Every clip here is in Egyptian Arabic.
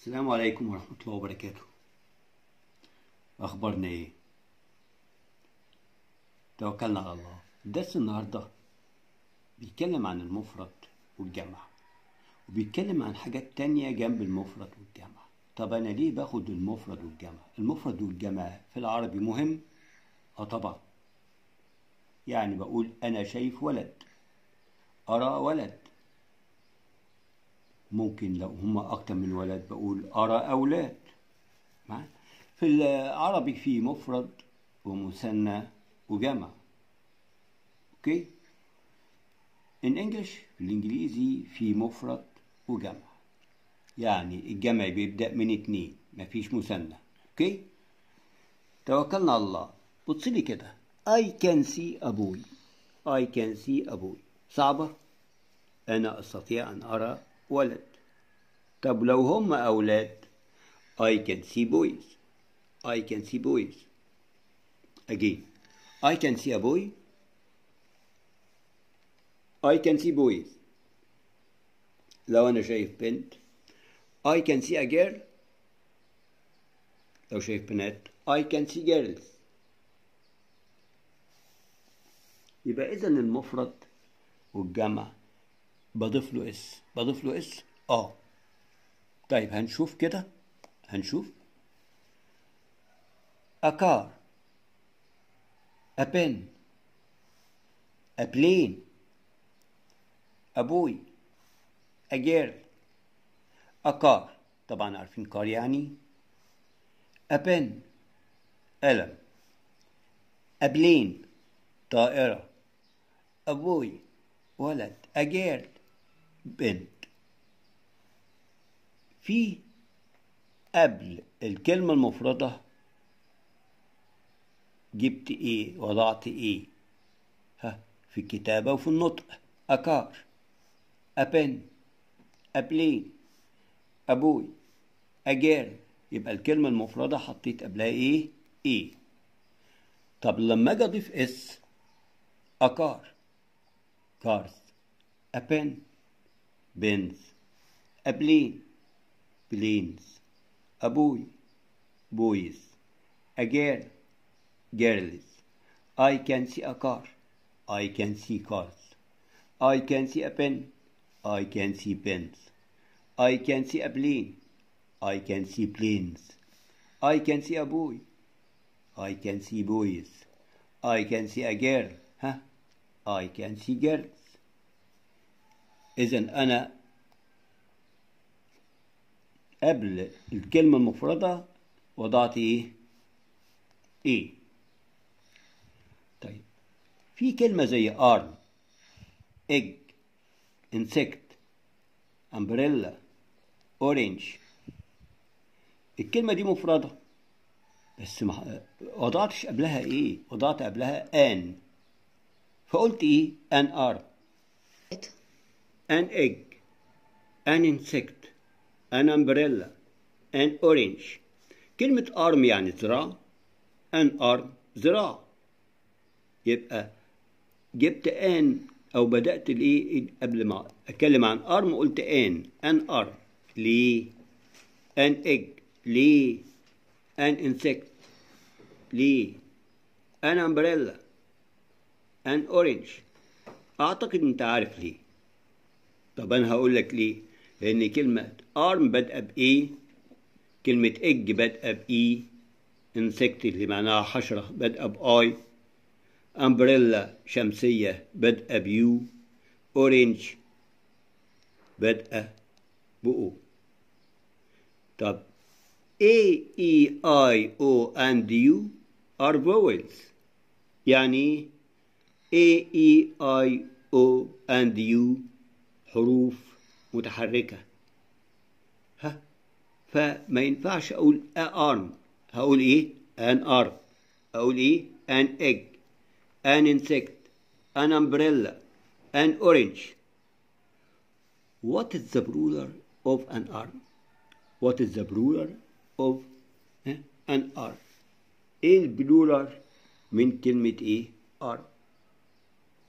السلام عليكم ورحمة الله وبركاته أخبارنا إيه؟ توكلنا على الله الدرس النهاردة بيتكلم عن المفرد والجمع وبيتكلم عن حاجات تانية جنب المفرد والجمع طب أنا ليه باخد المفرد والجمع؟ المفرد والجمع في العربي مهم؟ آه طبعا يعني بقول أنا شايف ولد أرى ولد ممكن لو هما أكتر من ولد بقول أرى أولاد معايا؟ في العربي في مفرد ومثنى وجمع اوكي in English في الانجليزي في مفرد وجمع يعني الجمع بيبدأ من اتنين مفيش مثنى اوكي توكلنا على الله بص لي كده I can see أبوي I can see أبوي صعبة أنا أستطيع أن أرى ولد طب لو هم أولاد I can see boys I can see boys again I can see a boy I can see boys لو أنا شايف بنت I can see a girl لو شايف بنات I can see girls يبقى إذا المفرد والجمع بضيف له اس بضيف له اس اه طيب هنشوف كده هنشوف a car a pen a plane a boy a girl a car طبعا عارفين كار يعني a pen قلم a plane طائرة a boy ولد a girl بنت في قبل الكلمة المفردة جبت ايه وضعت ايه ها في الكتابة وفي النطق أكار أبن أبلين أبوي أجير يبقى الكلمة المفردة حطيت قبلها ايه ايه طب لما اجي اضيف اس أكار كارز أبن بنز أبلين بلينز أبوي بويز أجير girls. I can see a car. I can see cars. I can see a pen. I can see pens. I can see a plane. I can see planes. I can see a boy. I can see boys. I can see a girl. Huh? I can see girls. إذا أنا قبل الكلمة المفردة وضعت إيه؟ إيه؟ طيب في كلمة زي arm egg insect umbrella orange الكلمة دي مفردة بس ما وضعتش قبلها ايه وضعت قبلها ان فقلت ايه an arm an egg an insect an umbrella an orange كلمة arm يعني ذراع an arm ذراع يبقى جبت ان او بدات الايه قبل ما اتكلم عن ارم قلت ان ان ارم ليه ان اج ليه ان انسكت ليه ان امبريلا ان اورنج اعتقد انت عارف ليه طب انا هقول لك ليه لان كلمه ارم بادئه بايه كلمه اج بادئه باي انسكت اللي معناها حشره بادئه باي امبريلا شمسية بادئة بيو اورنج بادئة بأو طب A E I O and U are vowels يعني A E I O and U حروف متحركة ها فما ينفعش أقول a arm هقول إيه an arm أقول إيه an egg an insect, an umbrella, an orange. What is the plural of an arm? What is the plural of eh, an arm? ايه البلورال من كلمة ايه؟ arm.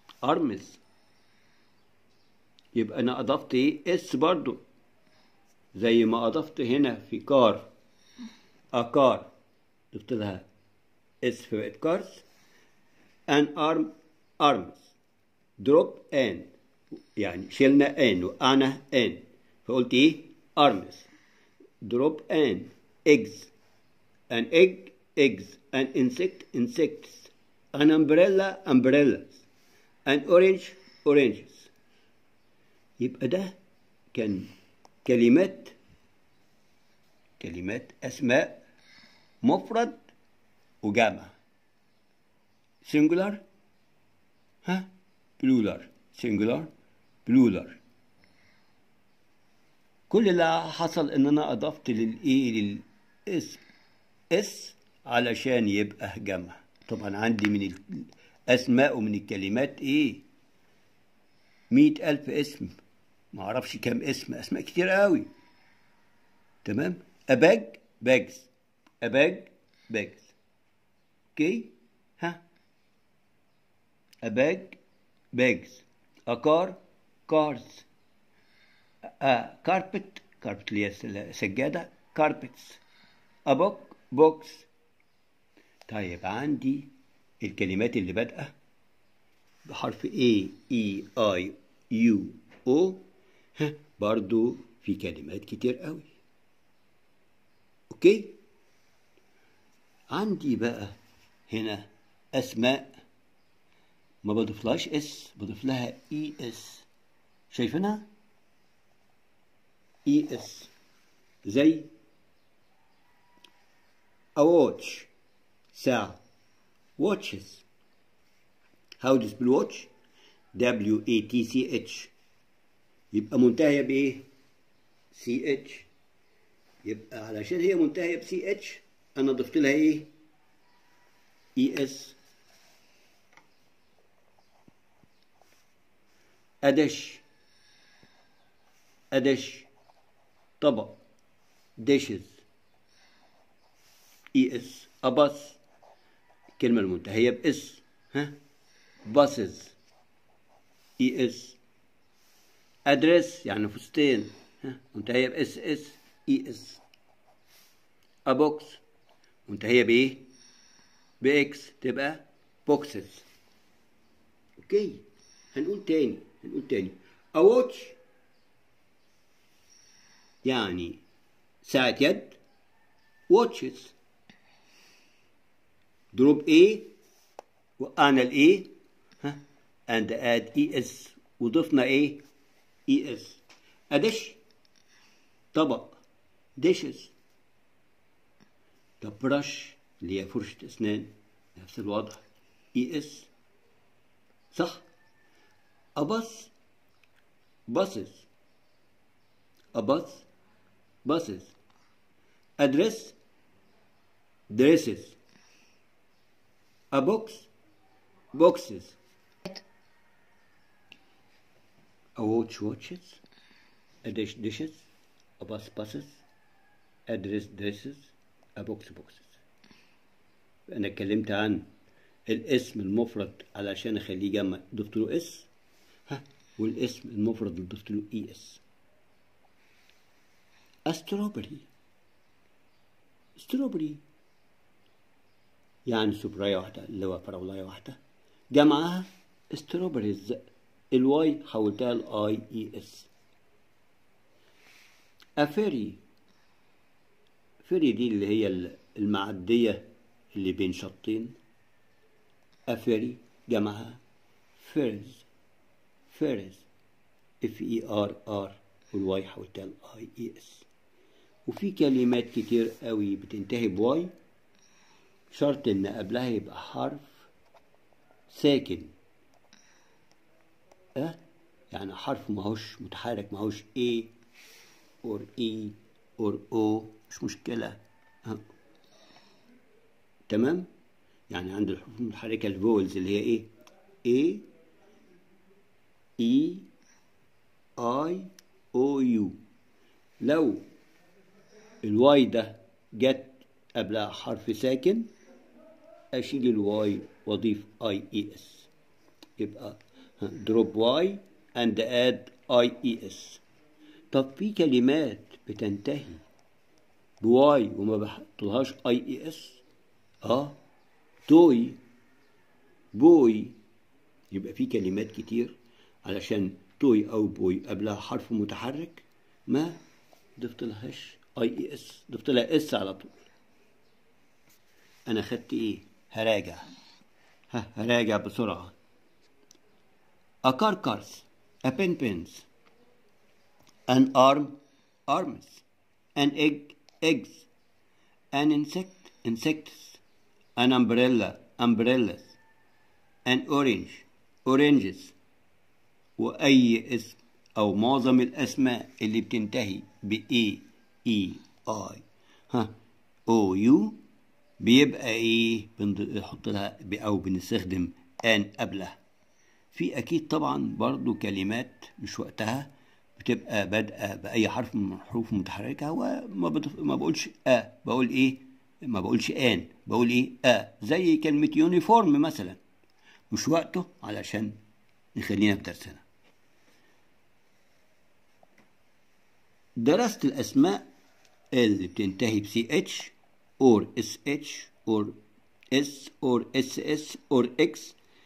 arms. يبقى انا اضفت ايه؟ اس برضو. زي ما أضفت هنا في كار أكار ضفت لها اس في بقت كارز an arm arms drop an يعني شلنا ان وقعنا ان فقلت ايه arms drop an eggs an egg eggs an insect insects an umbrella umbrellas an orange oranges يبقى ده كان كلمات كلمات أسماء مفرد وجمع singular ها plural singular plural كل اللي حصل ان انا اضفت للايه للاسم اس علشان يبقى جمع طبعا عندي من الاسماء ومن الكلمات ايه مئة الف اسم ما اعرفش كام اسم اسماء كتير قوي تمام اباج باجز اباج باجز اوكي ها اباج باجز اكار كارز آه كاربت كاربت اللي هي سجادة كاربتس أبوك بوكس طيب عندي الكلمات اللي بادئة بحرف A E I U O ها برضو في كلمات كتير قوي اوكي عندي بقى هنا اسماء ما بضيفلهاش اس بضيف لها اي اس شايفينها اي اس زي a watch ساعة watches how to spell watch W A T C H يبقى منتهية بإيه؟ سي اتش يبقى علشان هي منتهية بسي اتش أنا ضفت لها إيه؟ اي اس أدش أدش طبق ديشز اي اس أبص الكلمة المنتهية بإس ها باسز اي اس ادرس يعني فستين ها منتهية باس اس اي اس ابوكس منتهية بايه باكس تبقى بوكسز اوكي هنقول تاني هنقول تاني اواتش يعني ساعة يد واتشز دروب ايه وقعنا الايه ها and add es وضفنا ايه اي اس ادش طبق ديشز طب برش اللي هي فرشة اسنان نفس الوضع اي اس صح ابص بصز ابص بصز ادرس دريسز ابوكس بوكسز a watch watches, a dish dishes, a bus buses, a dress dresses, a box boxes. أنا اتكلمت عن الاسم المفرد علشان أخليه جمع ضفت له اس ها والاسم المفرد اللي ضفت له اي اس. استروبري استروبري يعني سبراية واحدة اللي هو فراولاية واحدة جمعها استروبريز الواي حولتها لاي اي اس افيري فيري دي اللي هي المعدية اللي بين شطين افيري جمعها فيرز فيرز اف اي ار ار والواي حولتها لاي اي اس وفي كلمات كتير قوي بتنتهي بواي شرط ان قبلها يبقى حرف ساكن أه؟ يعني حرف ماهوش متحرك ماهوش A or E or O مش مشكلة أه. تمام يعني عند الحروف المتحركة الفولز اللي هي ايه A E I O U لو الواي ده جت قبلها حرف ساكن أشيل الواي وأضيف اي اي اس يبقى drop y and add ies طب في كلمات بتنتهي بواي وما بحطلهاش اي اي اس اه توي بوي يبقى في كلمات كتير علشان توي او بوي قبلها حرف متحرك ما ضفت لهاش اي اي اس ضفت لها اس على طول انا خدت ايه هراجع ها هراجع بسرعه a car cars a pen pens an arm arms an egg eggs an insect insects an umbrella umbrellas an orange oranges وأي اسم أو معظم الأسماء اللي بتنتهي ب A E I ها O U بيبقى إيه بنحط لها أو بنستخدم أن قبلها في أكيد طبعا برضو كلمات مش وقتها بتبقى بادئة بأي حرف من الحروف المتحركة وما بضف... ما بقولش أ بقول إيه ما بقولش آن بقول إيه أ زي كلمة يونيفورم مثلا مش وقته علشان نخلينا في درسنا درست الأسماء اللي بتنتهي ب CH or SH or S or SS or X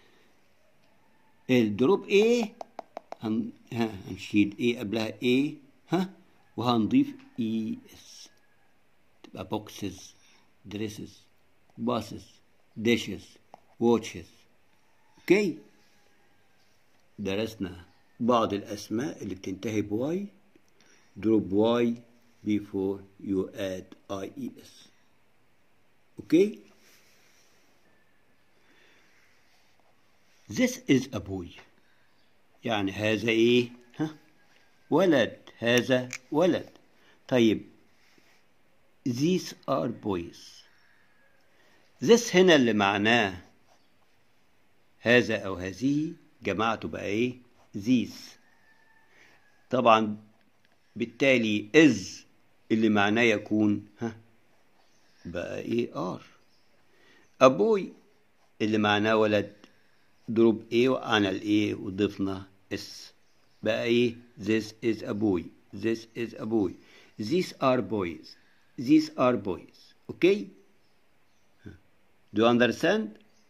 الدروب A هن... ها هنشيل A قبلها A ها وهنضيف ES تبقى boxes dresses buses dishes watches اوكي درسنا بعض الأسماء اللي بتنتهي بواي drop y before you add ies okay this is a boy يعني هذا ايه ها ولد هذا ولد طيب these are boys this هنا اللي معناه هذا او هذه جماعته بقى ايه these طبعا بالتالي إز اللي معناه يكون ها بقى إيه آر أبوي اللي معناه ولد ضرب إيه وقعنا الإيه وضفنا إس بقى إيه this is a boy this is a boy these are boys these are boys okay do you understand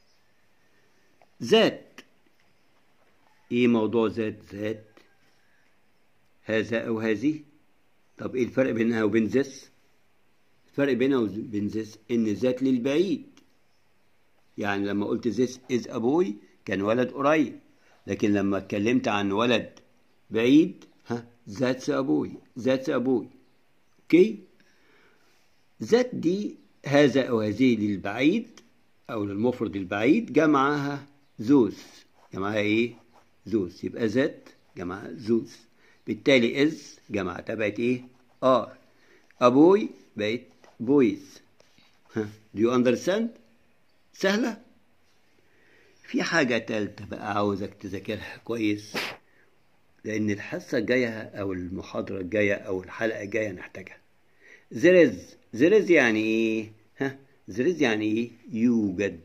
that إيه موضوع ذات ذات هذا أو هذه طب إيه الفرق بينها وبين ذس الفرق بينها وبين ذس إن ذات للبعيد يعني لما قلت ذس إز أبوي كان ولد قريب لكن لما اتكلمت عن ولد بعيد ها ذات أبوي ذات أبوي أوكي ذات دي هذا أو هذه للبعيد أو للمفرد البعيد جمعها ذوس جمعها إيه ذوس يبقى ذات جمعها ذوس بالتالي إز جمعتها بقت إيه؟ آر أبوي بقت بويز ها do you understand؟ سهلة؟ في حاجة تالتة بقى عاوزك تذاكرها كويس لأن الحصة الجاية أو المحاضرة الجاية أو الحلقة الجاية نحتاجها there is there is يعني إيه؟ ها there is يعني إيه؟ يوجد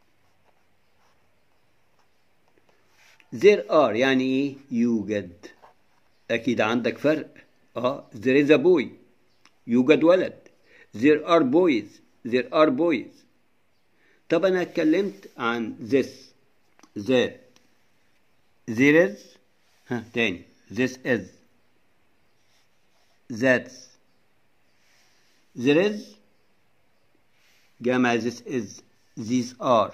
there are يعني إيه؟ يوجد أكيد عندك فرق اه there is a boy يوجد ولد there are boys there are boys طب أنا اتكلمت عن this that there is ها تاني this is that's there is جمع this is these are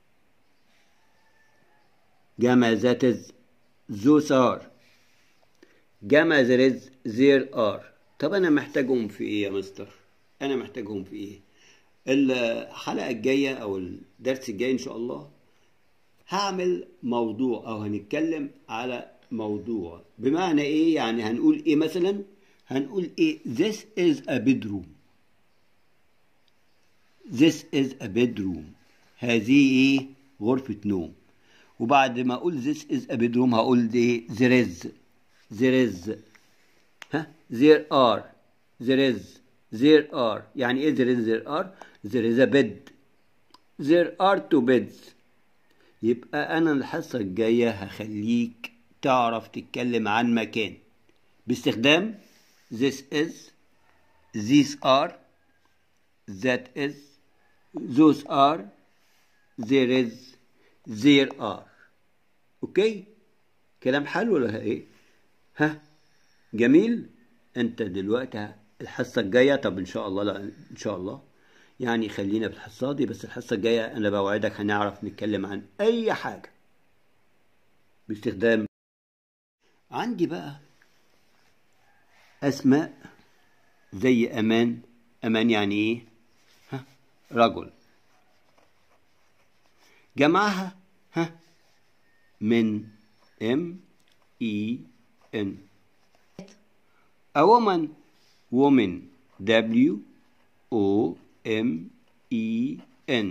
جمع that is those are جمع there is there are طب انا محتاجهم في ايه يا مستر انا محتاجهم في ايه الحلقه الجايه او الدرس الجاي ان شاء الله هعمل موضوع او هنتكلم على موضوع بمعنى ايه يعني هنقول ايه مثلا هنقول ايه this is a bedroom this is a bedroom هذه ايه غرفة نوم وبعد ما اقول this is a bedroom هقول ايه there is there is ها there are there is there are يعني ايه there is there are there is a bed there are two beds يبقى انا الحصة الجاية هخليك تعرف تتكلم عن مكان باستخدام this is these are that is those are there is there are اوكي كلام حلو ولا ايه ها جميل انت دلوقتي الحصه الجايه طب ان شاء الله لا ان شاء الله يعني خلينا في الحصه دي بس الحصه الجايه انا بوعدك هنعرف نتكلم عن اي حاجه باستخدام عندي بقى اسماء زي امان امان يعني ايه ها رجل جمعها ها من M E N a woman woman W O M E N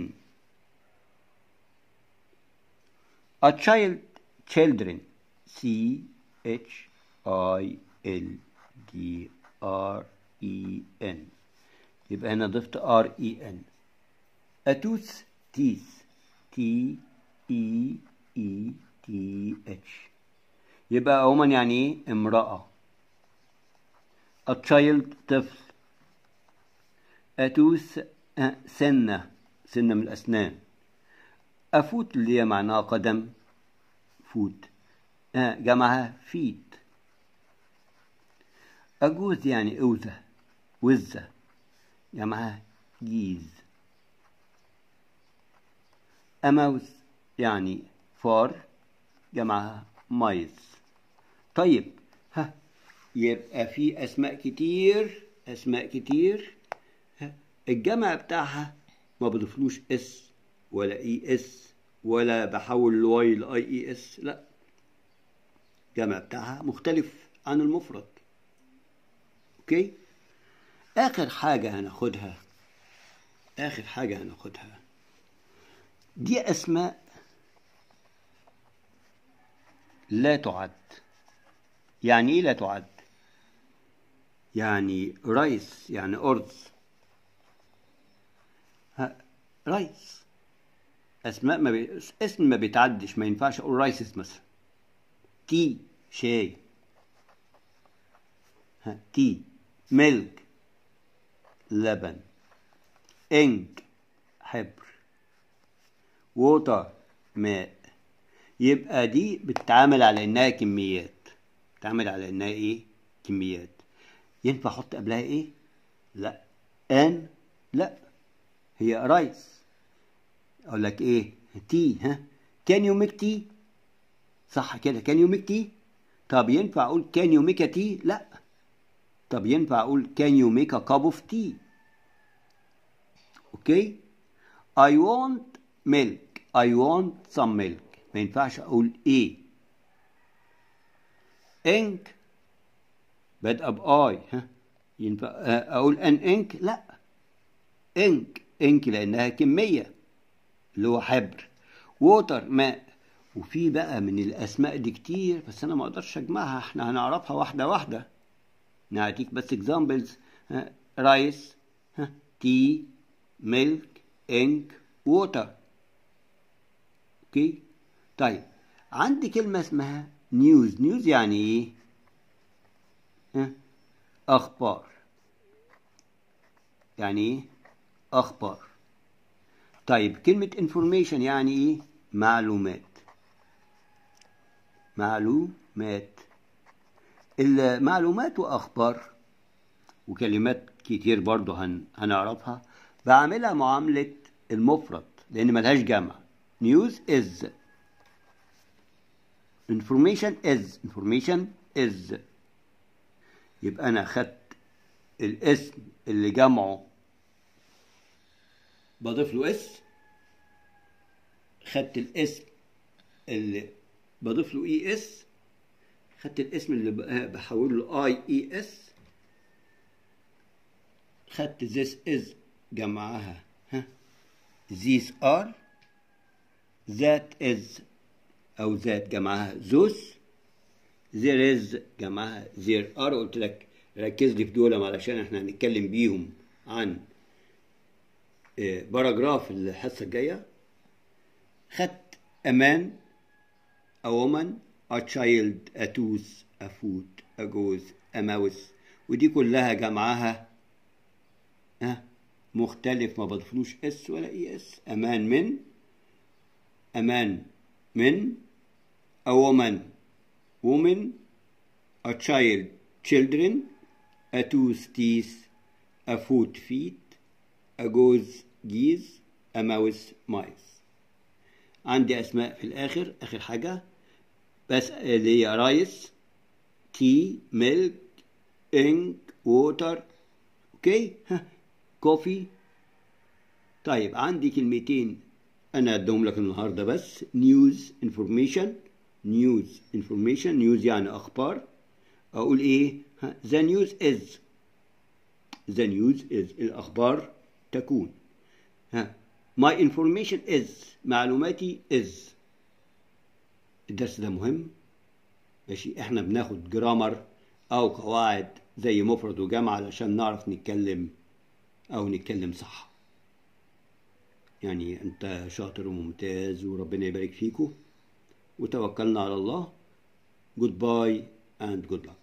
a child children C H I L D R E N يبقى هنا ضفت R E N a tooth teeth T E E T H يبقى عموما يعني ايه امرأة a child طفل a tooth سنة سنة من الأسنان a foot اللي هي معناها قدم فوت جمعها feet أجوز يعني أوزة وزة جمعها جيز أموس يعني فار جمعها مايز طيب ها يبقى في أسماء كتير أسماء كتير ها الجمع بتاعها ما بضيفلوش اس ولا اي اس ولا بحول الواي لاي اي اس لا الجمع بتاعها مختلف عن المفرد اوكي اخر حاجه هناخدها اخر حاجه هناخدها دي اسماء لا تعد يعني ايه لا تعد يعني ريس يعني ارز ريس اسماء ما بي... اسم ما بيتعدش ما ينفعش اقول رايسس مثلا تي شاي ها تي ميلك لبن انك حبر ووتر ماء يبقى دي بتتعامل على انها كميات بتتعامل على انها ايه كميات ينفع احط قبلها ايه لا ان لا هي رايس اقول لك ايه تي ها كان يو ميك تي صح كده كان يو ميك تي طب ينفع اقول كان يو ميك تي لا طب ينفع اقول كان يو ميك ا كاب اوف تي اوكي I want milk I want some milk ما ينفعش اقول ايه انك بادئه باي ها ينفع اقول ان انك لا انك انك لانها كميه اللي هو حبر ووتر ماء وفي بقى من الاسماء دي كتير بس انا ما اقدرش اجمعها احنا هنعرفها واحده واحده نعطيك بس اكزامبلز رايس تي ميلك انك ووتر اوكي طيب عندي كلمه اسمها نيوز نيوز يعني ايه ها اخبار يعني ايه اخبار طيب كلمة information يعني ايه معلومات معلومات المعلومات واخبار وكلمات كتير برضو هن... هنعرفها بعملها معاملة المفرد لان ملهاش جمع news is information is information is يبقى انا خدت الاسم اللي جمعه بضيف له اس خدت الاسم اللي بضيف له اي اس خدت الاسم اللي بحوله له اي اي اس خدت this is جمعها ها these are that is او that جمعها those there is جمعها there are قلت لك ركز لي في دول علشان احنا هنتكلم بيهم عن باراجراف الحصة الجاية خدت أمان a woman a child a tooth a foot a goose a mouse ودي كلها جمعها مختلف ما بضيفلوش اس ولا اي اس امان من امان من a woman woman a child children a tooth teeth a foot feet a goose geese a mouse mice عندي اسماء في الاخر اخر حاجه بس اللي هي رايس تي ميلك انك ووتر اوكي ها كوفي طيب عندي كلمتين انا ادهم لك النهارده بس نيوز انفورميشن نيوز انفورميشن نيوز يعني اخبار اقول ايه ذا نيوز از ذا نيوز از الاخبار تكون ها my information is معلوماتي is الدرس ده مهم ماشي احنا بناخد جرامر او قواعد زي مفرد وجمع علشان نعرف نتكلم او نتكلم صح يعني انت شاطر وممتاز وربنا يبارك فيكم وتوكلنا على الله goodbye and good luck